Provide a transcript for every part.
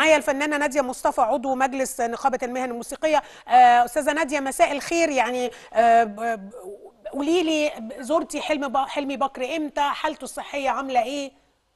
معايا الفنانه ناديه مصطفى عضو مجلس نقابه المهن الموسيقيه آه، استاذه ناديه مساء الخير يعني آه، ب- ب- قولي لي زرتي حلم ب- حلمي بكر امتى حالته الصحيه عامله ايه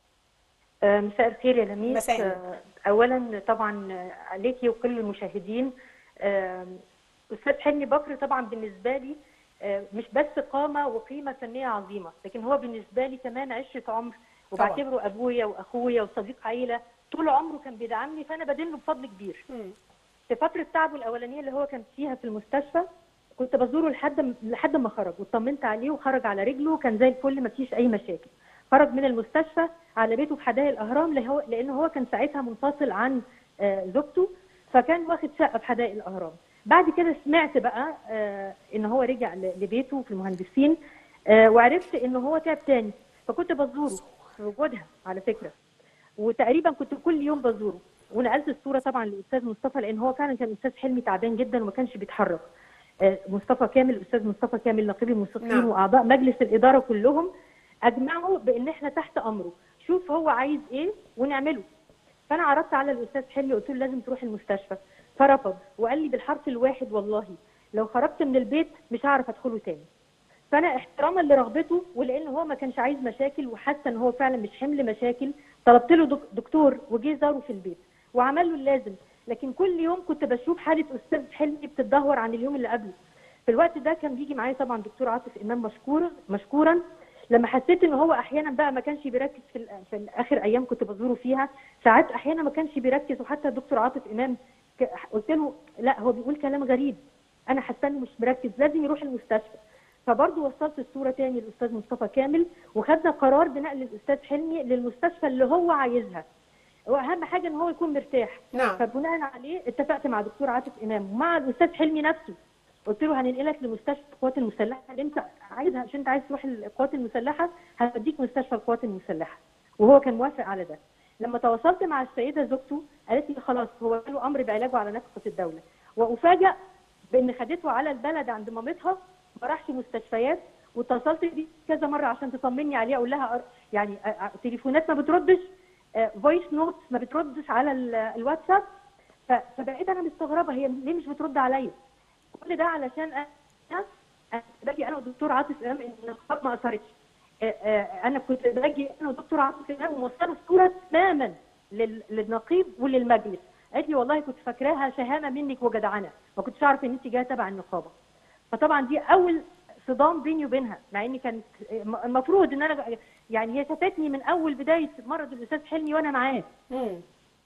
آه، مساء الخير يا لميس مساء آه، اولا طبعا آه، عليكي وكل المشاهدين آه، استاذ حلمي بكر طبعا بالنسبه لي آه، مش بس قامه وقيمه فنيه عظيمه لكن هو بالنسبه لي كمان عشره عمر وبعتبره ابويا واخويا وصديق عيله طول عمره كان بيدعمني فانا بدين له بفضل كبير مم. في فتره تعبه الاولانيه اللي هو كان فيها في المستشفى كنت بزوره لحد لحد ما خرج واطمنت عليه وخرج على رجله كان زي الفل ما فيش اي مشاكل خرج من المستشفى على بيته في حدائق الاهرام اللي هو- لان هو كان ساعتها منفصل عن آه، زوجته فكان واخد شقه في حدائق الاهرام بعد كده سمعت بقى آه، ان هو رجع ل- لبيته في المهندسين آه، وعرفت ان هو تعب تاني فكنت بزوره في وجودها على فكره وتقريبا كنت كل يوم بزوره ونقلت الصوره طبعا للاستاذ مصطفى لان هو فعلا كان استاذ حلمي تعبان جدا وما كانش بيتحرك آه، مصطفى كامل الاستاذ مصطفى كامل نقيب الموسيقيين نعم. واعضاء مجلس الاداره كلهم اجمعوا بان احنا تحت امره شوف هو عايز ايه ونعمله فانا عرضت على الاستاذ حلمي قلت له لازم تروح المستشفى فرفض وقال لي بالحرف الواحد والله لو خرجت من البيت مش هعرف ادخله تاني فانا احتراما لرغبته ولان هو ما كانش عايز مشاكل وحاسه ان هو فعلا مش حمل مشاكل طلبت له دك- دكتور وجه زاره في البيت وعمل له اللازم لكن كل يوم كنت بشوف حاله استاذ حلمي بتتدهور عن اليوم اللي قبله في الوقت ده كان بيجي معايا طبعا دكتور عاطف امام مشكور مشكورا لما حسيت ان هو احيانا بقى ما كانش بيركز في, ال- في اخر ايام كنت بزوره فيها ساعات احيانا ما كانش بيركز وحتى الدكتور عاطف امام ك- قلت له لا هو بيقول كلام غريب انا حاسه انه مش مركز لازم يروح المستشفى فبرضه وصلت الصوره تاني للاستاذ مصطفى كامل وخدنا قرار بنقل الاستاذ حلمي للمستشفى اللي هو عايزها واهم حاجه ان هو يكون مرتاح نعم فبناء عليه اتفقت مع دكتور عاطف امام ومع الاستاذ حلمي نفسه قلت له هننقلك لمستشفى القوات المسلحه اللي انت عايزها عشان انت عايز تروح القوات المسلحه هوديك مستشفى القوات المسلحه وهو كان موافق على ده لما تواصلت مع السيده زوجته قالت لي خلاص هو له امر بعلاجه على نفقه الدوله وافاجئ بان خدته على البلد عند مامتها ما راحش مستشفيات واتصلت بيه كذا مره عشان تطمني عليه اقول لها أر- يعني أ- أ- تليفونات ما بتردش فويس نوت ما بتردش على ال- الواتساب ف- فبقيت انا مستغربه هي ليه مش بترد عليا كل ده علشان انا أنا باجي انا والدكتور عاطف امام ان النقاب ما اثرتش آه، آه، انا كنت باجي انا والدكتور عاطف امام وموصله الصوره تماما لل- للنقيب وللمجلس قالت لي والله كنت فاكراها شهامه منك وجدعنه ما كنتش اعرف ان انت جايه تبع النقابه فطبعا دي اول صدام بيني وبينها مع ان كانت المفروض ان انا يعني هي شافتني من اول بدايه مرض الاستاذ حلمي وانا معاه مم.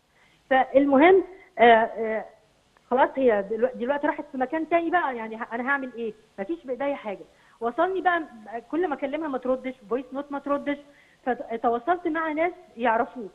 فالمهم آه آه خلاص هي دلوقتي, دلوقتي راحت في مكان تاني بقى يعني ه- انا هعمل ايه؟ مفيش بايديا حاجه وصلني بقى كل ما اكلمها ما تردش فويس نوت ما تردش فتواصلت مع ناس يعرفوه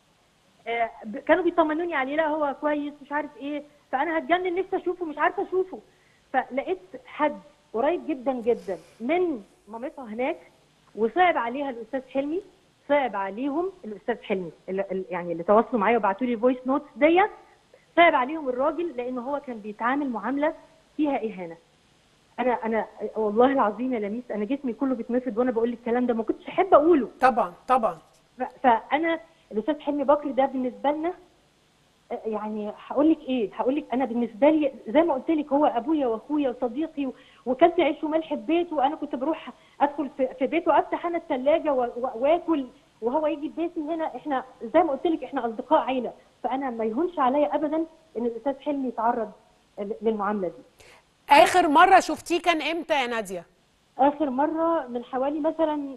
آه، ب- كانوا بيطمنوني عليه لا هو كويس مش عارف ايه فانا هتجنن نفسي اشوفه مش عارفه اشوفه فلقيت حد قريب جدا جدا من مامتها هناك وصعب عليها الاستاذ حلمي صعب عليهم الاستاذ حلمي اللي اللي- يعني اللي تواصلوا معايا وبعتوا لي الفويس نوتس ديت صعب عليهم الراجل لان هو كان بيتعامل معامله فيها اهانه انا انا والله العظيم يا لميس انا جسمي كله بيتنفض وانا بقول الكلام ده ما كنتش احب اقوله طبعا طبعا ف- فانا الاستاذ حلمي بكر ده بالنسبه لنا آه، يعني هقول لك ايه هقول لك انا بالنسبه لي زي ما قلت لك هو ابويا واخويا وصديقي و- وكلت عيش وملح في بيته وانا كنت بروح ادخل في في بيته افتح انا الثلاجه واكل وهو يجي بيتي هنا احنا زي ما قلت لك احنا اصدقاء عيله فانا ما يهونش عليا ابدا ان الاستاذ حلمي يتعرض ل- للمعامله دي اخر مره شفتيه كان امتى يا ناديه اخر مره من حوالي مثلا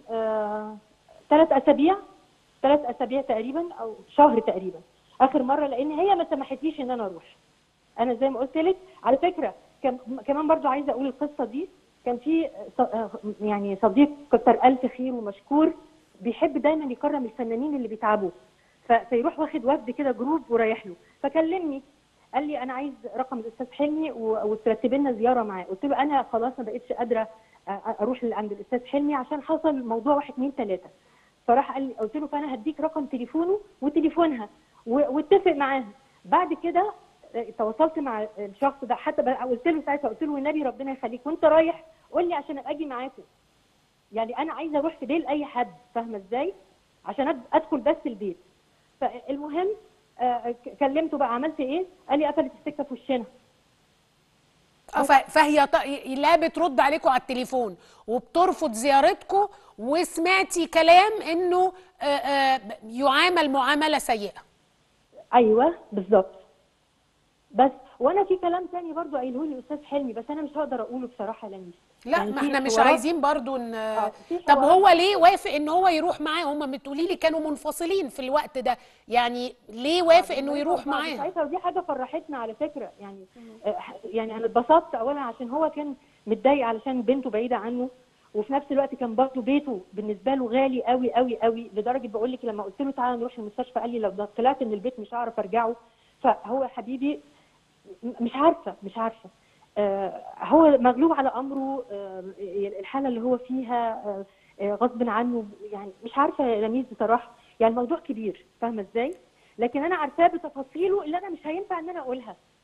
ثلاث اسابيع ثلاث اسابيع تقريبا او شهر تقريبا اخر مره لان هي ما سمحتليش ان انا اروح انا زي ما قلت لك على فكره كم- كمان برضو عايزه اقول القصه دي كان في ص- آه، يعني صديق كتر الف خير ومشكور بيحب دايما يكرم الفنانين اللي بيتعبوا ف- فيروح واخد وفد كده جروب ورايح له فكلمني قال لي انا عايز رقم الاستاذ حلمي و- وترتب لنا زياره معاه قلت له انا خلاص ما بقتش قادره أ- أ- اروح عند الاستاذ حلمي عشان حصل موضوع واحد اتنين تلاته فراح قال لي قلت له فانا هديك رقم تليفونه وتليفونها و- واتفق معاها بعد كده آه، تواصلت مع الشخص ده حتى بقى قلت له ساعتها قلت له والنبي ربنا يخليك وانت رايح قول لي عشان ابقى اجي معاكم يعني انا عايزه اروح في ديل اي حد فاهمه ازاي عشان أد- ادخل بس البيت فالمهم آه، ك- كلمته بقى عملت ايه قال لي قفلت السكه في وشنا آه، ف- فهي ط- لا بترد عليكم على التليفون وبترفض زيارتكم وسمعتي كلام انه آه، آه، يعامل معامله سيئه ايوه بالظبط بس وانا في كلام تاني برضو قايله لي الاستاذ حلمي بس انا مش هقدر اقوله بصراحه يا لميس لا يعني ما في احنا مش حوارات- عايزين برضو ان في طب حوارات- هو ليه وافق ان هو يروح معاه هم بتقولي لي كانوا منفصلين في الوقت ده يعني ليه وافق انه يروح معاه ساعتها ودي حاجه فرحتنا على فكره يعني آه، يعني انا اتبسطت اولا عشان هو كان متضايق علشان بنته بعيده عنه وفي نفس الوقت كان برضه بيته بالنسبه له غالي قوي قوي قوي لدرجه بقول لك لما قلت له تعالى نروح المستشفى قال لي لو طلعت من البيت مش هعرف ارجعه فهو حبيبي م- مش عارفه مش عارفه آه، هو مغلوب على امره آه، الحاله اللي هو فيها آه، آه، غصب عنه يعني مش عارفه يا لميس بصراحه يعني الموضوع كبير فاهمه ازاي؟ لكن انا عارفاه بتفاصيله اللي انا مش هينفع ان انا اقولها